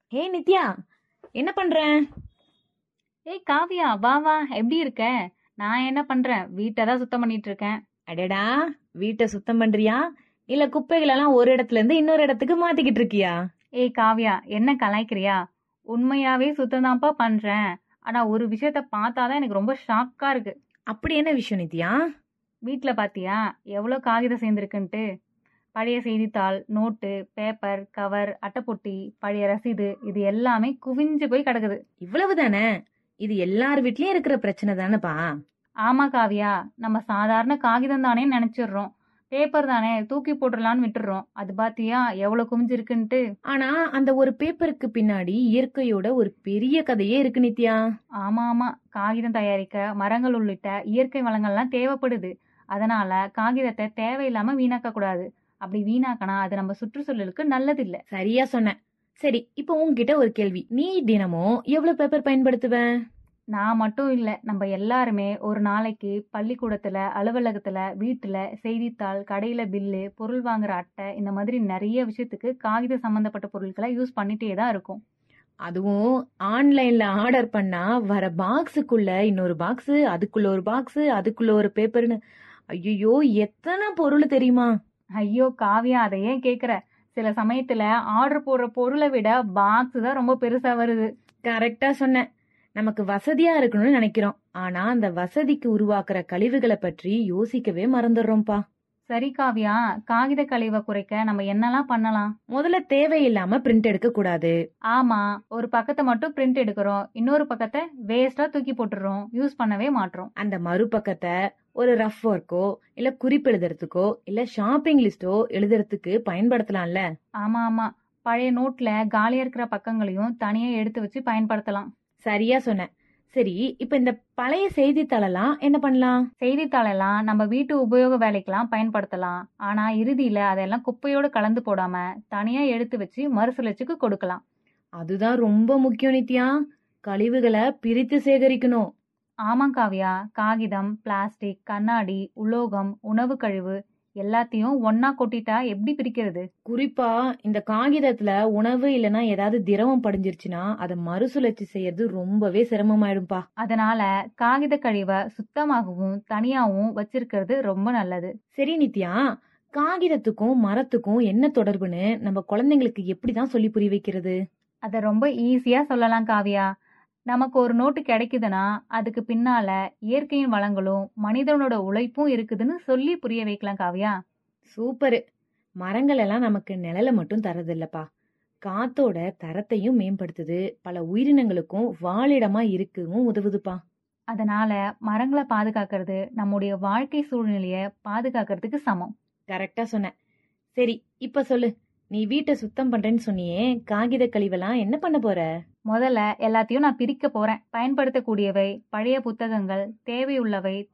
ஹே நித்யா என்ன பண்ற ஏய் காவியா வா வா எப்படி இருக்க நான் என்ன பண்றேன் வீட்டை தான் சுத்தம் பண்ணிட்டு இருக்கேன் அடடா வீட்டை சுத்தம் பண்றியா இல்ல குப்பைகள் எல்லாம் ஒரு இடத்துல இருந்து இன்னொரு இடத்துக்கு மாத்திக்கிட்டு இருக்கியா ஏய் காவியா என்ன கலாய்க்கிறியா உண்மையாவே சுத்தம் தான்ப்பா பண்றேன் ஆனா ஒரு விஷயத்த பார்த்தாதான் எனக்கு ரொம்ப ஷாக்கா இருக்கு அப்படி என்ன விஷயம் நித்யா வீட்ல பாத்தியா எவ்வளவு காகிதம் சேர்ந்துருக்குன்ட்டு பழைய செய்தித்தாள் நோட்டு பேப்பர் கவர் அட்டைப்பொட்டி பழைய ரசீது இது எல்லாமே குவிஞ்சு போய் கிடக்குது இவ்வளவு தானே இது எல்லார் வீட்லயும் இருக்கிற பிரச்சனை தானேப்பா ஆமா காவியா நம்ம சாதாரண காகிதம் தானே நினைச்சிடுறோம் பேப்பர் தானே தூக்கி போட்டுடலான்னு விட்டுடுறோம் அது பாத்தியா எவ்வளவு குவிஞ்சிருக்குன்ட்டு ஆனா அந்த ஒரு பேப்பருக்கு பின்னாடி இயற்கையோட ஒரு பெரிய கதையே இருக்கு நித்யா ஆமா ஆமா காகிதம் தயாரிக்க மரங்கள் உள்ளிட்ட இயற்கை வளங்கள்லாம் தேவைப்படுது அதனால காகிதத்தை தேவையில்லாம வீணாக்க கூடாது அப்படி வீணாக்கினா அது நம்ம சுற்றுச்சூழலுக்கு நல்லதில்ல சரியா சொன்ன சரி இப்போ உன்கிட்ட ஒரு கேள்வி நீ தினமும் எவ்வளவு பேப்பர் பயன்படுத்துவ நான் மட்டும் இல்ல நம்ம எல்லாருமே ஒரு நாளைக்கு பள்ளிக்கூடத்துல அலுவலகத்துல வீட்டுல செய்தித்தாள் கடையில பில்லு பொருள் வாங்குற அட்டை இந்த மாதிரி நிறைய விஷயத்துக்கு காகித சம்பந்தப்பட்ட பொருட்களை யூஸ் பண்ணிட்டே தான் இருக்கும் அதுவும் ஆன்லைன்ல ஆர்டர் பண்ணா வர பாக்ஸுக்குள்ள இன்னொரு பாக்ஸ் அதுக்குள்ள ஒரு பாக்ஸ் அதுக்குள்ள ஒரு பேப்பர்னு ஐயோ எத்தனை பொருள் தெரியுமா ஐயோ காவியா அதை ஏன் கேக்குற சில சமயத்துல ஆர்டர் போடுற பொருளை விட பாக்ஸ் தான் ரொம்ப பெருசா வருது கரெக்டா சொன்ன நமக்கு வசதியா இருக்கணும்னு நினைக்கிறோம் ஆனா அந்த வசதிக்கு உருவாக்குற கழிவுகளை பற்றி யோசிக்கவே மறந்துடுறோம்ப்பா சரி காவியா காகித கழிவை குறைக்க நம்ம என்னெல்லாம் பண்ணலாம் முதல்ல தேவையில்லாம பிரிண்ட் எடுக்க கூடாது ஆமா ஒரு பக்கத்தை மட்டும் பிரிண்ட் எடுக்கிறோம் இன்னொரு பக்கத்தை வேஸ்டா தூக்கி போட்டுறோம் யூஸ் பண்ணவே மாட்டோம் அந்த மறுபக்கத்தை ஒரு ரஃப் ஒர்க்கோ இல்ல குறிப்பு எழுதுறதுக்கோ இல்ல ஷாப்பிங் லிஸ்டோ எழுதுறதுக்கு பயன்படுத்தலாம்ல ஆமா ஆமா பழைய நோட்ல காலியா இருக்கிற பக்கங்களையும் தனியா எடுத்து வச்சு பயன்படுத்தலாம் சரியா சொன்ன சரி இப்ப இந்த பழைய செய்தித்தாளெல்லாம் என்ன பண்ணலாம் செய்தித்தாளெல்லாம் நம்ம வீட்டு உபயோக வேலைக்கெல்லாம் பயன்படுத்தலாம் ஆனா இறுதியில அதெல்லாம் குப்பையோடு கலந்து போடாம தனியா எடுத்து வச்சு மறுசுழற்சிக்கு கொடுக்கலாம் அதுதான் ரொம்ப முக்கியம் நித்யா கழிவுகளை பிரித்து சேகரிக்கணும் ஆமா காவியா காகிதம் பிளாஸ்டிக் கண்ணாடி உலோகம் உணவு கழிவு எல்லாத்தையும் ஒன்னா கொட்டிட்டா எப்படி பிரிக்கிறது குறிப்பா இந்த காகிதத்துல உணவு இல்லனா ஏதாவது திரவம் படிஞ்சிருச்சுன்னா அதை மறுசுழற்சி செய்யறது ரொம்பவே சிரமமாயிடும்பா அதனால காகித கழிவை சுத்தமாகவும் தனியாவும் வச்சிருக்கிறது ரொம்ப நல்லது சரி நித்யா காகிதத்துக்கும் மரத்துக்கும் என்ன தொடர்புன்னு நம்ம குழந்தைங்களுக்கு எப்படிதான் சொல்லி புரிய வைக்கிறது அத ரொம்ப ஈஸியா சொல்லலாம் காவியா நமக்கு ஒரு நோட்டு கிடைக்குதுன்னா அதுக்கு பின்னால இயற்கையின் வளங்களும் மனிதனோட உழைப்பும் இருக்குதுன்னு சொல்லி புரிய வைக்கலாம் காவியா சூப்பர் மரங்கள் எல்லாம் நமக்கு நிழலை மட்டும் தரதில்லப்பா காத்தோட தரத்தையும் மேம்படுத்துது பல உயிரினங்களுக்கும் வாழிடமா இருக்கவும் உதவுதுப்பா அதனால மரங்களை பாதுகாக்கிறது நம்முடைய வாழ்க்கை சூழ்நிலைய பாதுகாக்கிறதுக்கு சமம் கரெக்டா சொன்ன சரி இப்ப சொல்லு நீ வீட்டை சுத்தம் பண்றேன்னு சொன்னியே காகித கழிவெல்லாம் என்ன பண்ண போற முதல்ல எல்லாத்தையும் நான் பிரிக்க போறேன் பயன்படுத்தக்கூடியவை பழைய புத்தகங்கள் தேவையுள்ளவை